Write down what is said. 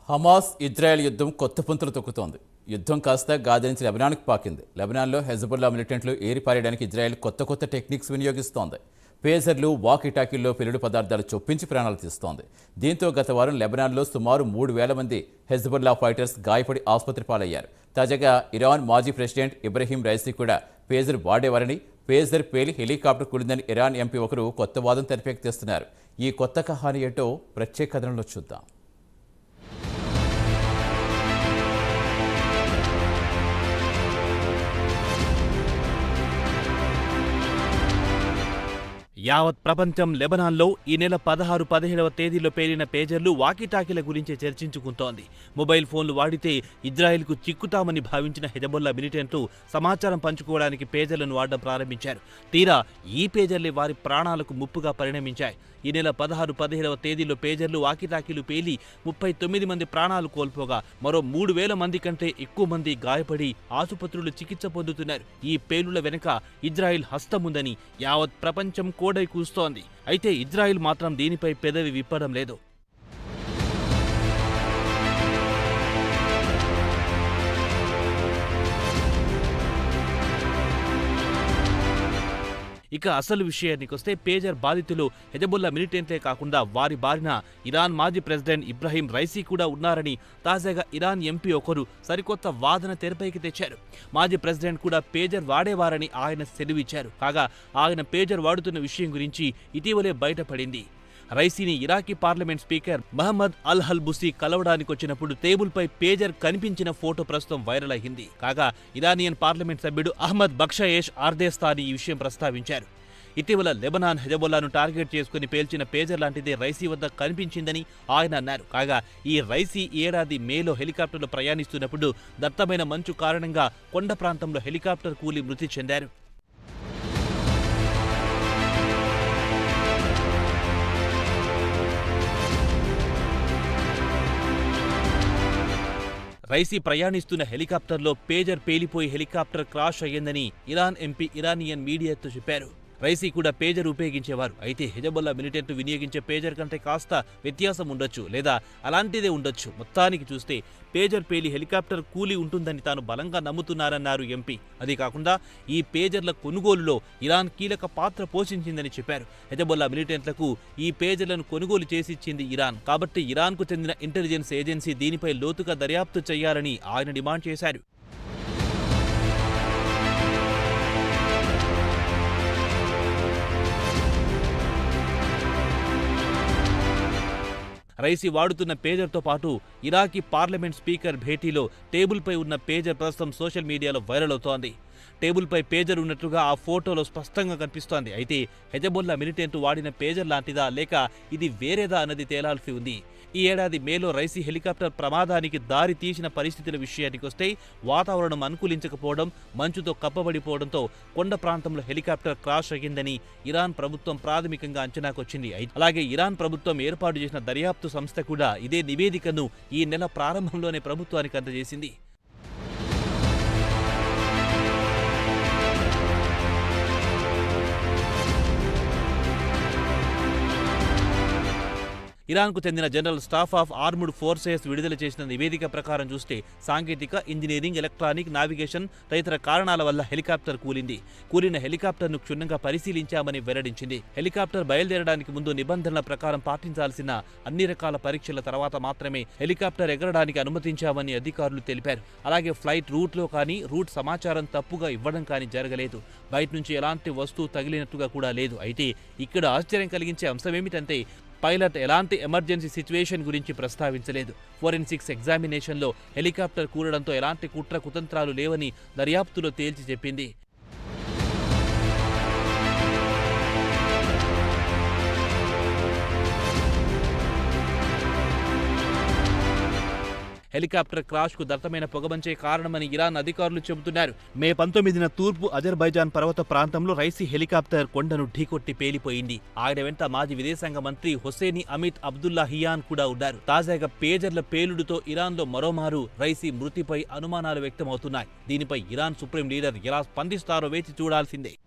Hamas Israel యుద్ధం కొత్త పుంతలు తొక్కుతోంది యుద్ధం కాస్త గాజా నుంచి లెబనాన్కు పాకింది లెబనాన్లో హెజబుల్లా మిలిటెంట్లు ఏరిపారేయడానికి ఇజ్రాయెల్ కొత్త కొత్త టెక్నిక్స్ వినియోగిస్తోంది పేజర్లు వాకిటాకీల్లో పెలుడు పదార్థాలు చొప్పించి ప్రాణాలు తీస్తోంది దీంతో గత వారం లెబనాన్లో సుమారు మూడు వేల మంది హెజ్బుల్లా ఫైటర్స్ గాయపడి ఆసుపత్రి పాలయ్యారు తాజాగా ఇరాన్ మాజీ ప్రెసిడెంట్ ఇబ్రహీం రైసీ కూడా పేజర్ వాడేవారని పేజర్ పేలి హెలికాప్టర్ కూలిందని ఇరాన్ ఎంపీ ఒకరు కొత్త వాదం తెరపేకెత్తిస్తున్నారు ఈ కొత్త కహాని ఏంటో ప్రత్యేక కథనంలో చూద్దాం యావత్ ప్రపంచం లెబనాన్లో ఈ నెల పదహారు పదిహేడవ తేదీలో పేరిన పేజర్లు వాకీటాకీల గురించి చర్చించుకుంటోంది మొబైల్ ఫోన్లు వాడితే ఇజ్రాయెల్కు చిక్కుతామని భావించిన హెజబొల్లా మిలిటెంట్లు సమాచారం పంచుకోవడానికి పేజర్లను వాడడం ప్రారంభించారు తీరా ఈ పేజర్లే వారి ప్రాణాలకు ముప్పుగా పరిణమించాయి ఈ నెల పదహారు పదిహేడవ తేదీలో పేజర్లు వాకిటాకీలు పేలి ముప్పై తొమ్మిది మంది ప్రాణాలు కోల్పోగా మరో మూడు వేల మంది కంటే ఎక్కువ మంది గాయపడి ఆసుపత్రులు చికిత్స పొందుతున్నారు ఈ పేలుల వెనుక ఇజ్రాయిల్ హస్తముందని యావత్ ప్రపంచం కోడై కూస్తోంది అయితే ఇజ్రాయిల్ మాత్రం దీనిపై పెదవి విప్పడం లేదు ఇక అసలు విషయానికి వస్తే పేజర్ బాధితులు హెజబుల్లా మిలిటెంట్లే కాకుండా వారి బారిన ఇరాన్ మాజీ ప్రెసిడెంట్ ఇబ్రహీం రైసీ కూడా ఉన్నారని తాజాగా ఇరాన్ ఎంపీ ఒకరు సరికొత్త వాదన తెరపైకి తెచ్చారు మాజీ ప్రెసిడెంట్ కూడా పేజర్ వాడేవారని ఆయన సెలవిచ్చారు కాగా ఆయన పేజర్ వాడుతున్న విషయం గురించి ఇటీవలే బయటపడింది రైసీని Iraqi parliament speaker Mohammed Al Halbousi కలవడానికి వచ్చినప్పుడు టేబుల్పై పేజర్ కనిపించిన ఫోటో ప్రస్తుతం వైరల్ అయింది కాగా ఇరానియన్ పార్లమెంట్ సభ్యుడు అహ్మద్ బక్షయేష్ ఆర్దేస్తాని ఈ విషయం ప్రస్తావించారు ఇటీవల లెబనాన్ హెజబొల్లాను టార్గెట్ చేసుకుని పేల్చిన పేజర్ లాంటిదే రైసీ వద్ద కనిపించిందని ఆయన అన్నారు కాగా ఈ రైసీ ఈ ఏడాది మేలో హెలికాప్టర్లో ప్రయాణిస్తున్నప్పుడు దట్టమైన మంచు కారణంగా కొండ ప్రాంతంలో హెలికాప్టర్ కూలి మృతి చెందారు రైసీ ప్రయాణిస్తున్న హెలికాప్టర్లో పేజర్ పేలిపోయి హెలికాప్టర్ క్రాష్ అయ్యిందని ఇరాన్ ఎంపీ ఇరానియన్ మీడియాతో చెప్పారు రైసీ కూడా పేజర్ ఉపయోగించేవారు అయితే హెజబొల్లా మిలిటెంట్ వినియోగించే పేజర్ కంటే కాస్త వ్యత్యాసం ఉండొచ్చు లేదా అలాంటిదే ఉండొచ్చు మొత్తానికి చూస్తే పేజర్ పేలి హెలికాప్టర్ కూలి ఉంటుందని తాను బలంగా నమ్ముతున్నారన్నారు ఎంపీ అది కాకుండా ఈ పేజర్ల కొనుగోలులో ఇరాన్ కీలక పాత్ర పోషించిందని చెప్పారు హెజబొల్లా మిలిటెంట్లకు ఈ పేజర్లను కొనుగోలు చేసిచ్చింది ఇరాన్ కాబట్టి ఇరాన్కు చెందిన ఇంటెలిజెన్స్ ఏజెన్సీ దీనిపై లోతుగా దర్యాప్తు చేయాలని ఆయన డిమాండ్ చేశారు రైసీ వాడుతున్న పేజర్తో పాటు ఇరాకీ పార్లమెంట్ స్పీకర్ భేటీలో టేబుల్పై ఉన్న పేజర్ ప్రస్తుతం సోషల్ మీడియాలో వైరల్ అవుతోంది టేబుల్పై పేజర్ ఉన్నట్లుగా ఆ ఫోటోలో స్పష్టంగా కనిపిస్తోంది అయితే హెజబొల్లా మిలిటెంట్ వాడిన పేజర్ లాంటిదా లేక ఇది వేరేదా అన్నది తేలాల్సి ఉంది ఈ ఏడాది మేలో రైసీ హెలికాప్టర్ ప్రమాదానికి దారి తీసిన పరిస్థితుల విషయానికి వస్తే వాతావరణం అనుకూలించకపోవడం మంచుతో కప్పబడిపోవడంతో కొండ ప్రాంతంలో హెలికాప్టర్ క్రాష్ అయ్యిందని ఇరాన్ ప్రభుత్వం ప్రాథమికంగా అంచనాకొచ్చింది అలాగే ఇరాన్ ప్రభుత్వం ఏర్పాటు చేసిన దర్యాప్తు సంస్థ కూడా ఇదే నివేదికను ఈ నెల ప్రారంభంలోనే ప్రభుత్వానికి అందజేసింది ఇరాన్కు చెందిన general staff of armed forces విడుదల చేసిన నివేదిక ప్రకారం చూస్తే సాంకేతిక ఇంజనీరింగ్ ఎలక్ట్రానిక్ నావిగేషన్ తదితర కారణాల వల్ల హెలికాప్టర్ కూలింది కూలిన హెలికాప్టర్ను క్షుణ్ణంగా పరిశీలించామని వెల్లడించింది హెలికాప్టర్ బయలుదేరడానికి ముందు నిబంధనల ప్రకారం పాటించాల్సిన అన్ని రకాల పరీక్షల తర్వాత మాత్రమే హెలికాప్టర్ ఎగరడానికి అనుమతించామని అధికారులు తెలిపారు అలాగే ఫ్లైట్ రూట్లో కానీ రూట్ సమాచారం తప్పుగా ఇవ్వడం కానీ జరగలేదు బయట నుంచి ఎలాంటి వస్తువు తగిలినట్టుగా కూడా లేదు అయితే ఇక్కడ ఆశ్చర్యం కలిగించే అంశం ఏమిటంటే పైలట్ ఎలాంటి ఎమర్జెన్సీ సిచ్యువేషన్ గురించి ప్రస్తావించలేదు ఫోరెన్సిక్స్ ఎగ్జామినేషన్లో హెలికాప్టర్ కూలడంతో ఎలాంటి కుట్ర కుతంత్రాలు లేవని దర్యాప్తులో తేల్చి చెప్పింది హెలికాప్టర్ క్రాష్ కు దట్టమైన పొగమంచే కారణమని ఇరాన్ అధికారులు చెబుతున్నారు మే పంతొమ్మిదిన తూర్పు అజర్బైజాన్ పర్వత ప్రాంతంలో రైసీ హెలికాప్టర్ కొండను ఢీకొట్టి పేలిపోయింది ఆయన వెంట మాజీ విదేశాంగ మంత్రి హుసేని అమిత్ అబ్దుల్లా హియాన్ కూడా ఉన్నారు తాజాగా పేజర్ల పేలుడుతో ఇరాన్లో మరోమారు రైసీ మృతిపై అనుమానాలు వ్యక్తమవుతున్నాయి దీనిపై ఇరాన్ సుప్రీం లీడర్ ఎలా స్పందిస్తారో వేచి చూడాల్సిందే